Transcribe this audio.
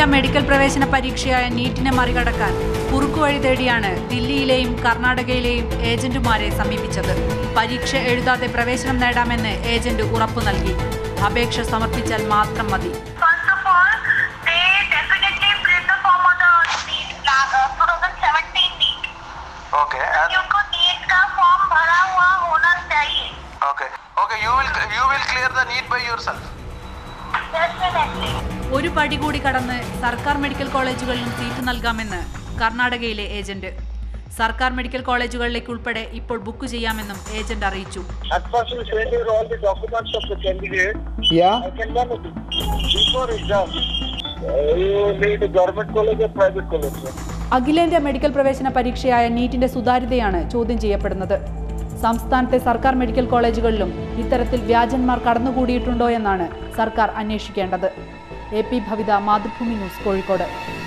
അഖിലേന്ത്യാ മെഡിക്കൽ പ്രവേശന പരീക്ഷയായ നീറ്റിനെ മറികടക്കാൻ കുറുക്കുവഴി തേടിയാണ് ദില്ലിയിലെയും കർണാടകയിലെയും ഏജന്റുമാരെ സമീപിച്ചത് പരീക്ഷ എഴുതാതെ പ്രവേശനം നേടാമെന്ന് ഏജന്റ് ഉറപ്പു നൽകി അപേക്ഷ സമർപ്പിച്ചാൽ മാത്രം മതി First of all, they definitely fill the form of the NEET la- uh, 2017 NEET. Okay, and क्योंकि NEET का फॉर्म भरा हुआ होना चाहिए okay, okay. You will you will clear the need by yourself. Definitely. ഒരു പടി കൂടി കടന്ന് സർക്കാർ മെഡിക്കൽ കോളേജുകളിലും സീറ്റ് നൽകാമെന്ന് കർണാടകയിലെ ഏജന്റ് സർക്കാർ മെഡിക്കൽ കോളേജുകളിലേക്ക് ഉൾപ്പെടെ ഇപ്പോൾ ബുക്ക് ചെയ്യാമെന്നും ഏജന്റ് അറിയിച്ചു At first, you send you all the documents of the candidate. Yeah. I can manage it. Before exam, uh, you need a government college or private college. sir? അഖിലേന്ത്യാ medical പ്രവേശന പരീക്ഷയായ നീറ്റിന്റെ സുതാര്യതയാണ് ചോദ്യം ചെയ്യപ്പെടുന്നത് സംസ്ഥാനത്തെ സർക്കാർ medical കോളേജുകളിലും ഇത്തരത്തിൽ വ്യാജന്മാർ കടന്നുകൂടിയിട്ടുണ്ടോ എന്നാണ് സർക്കാർ അന്വേഷിക്കേണ്ടത് A P Bhavitha Mathrubhumi news Kozhikode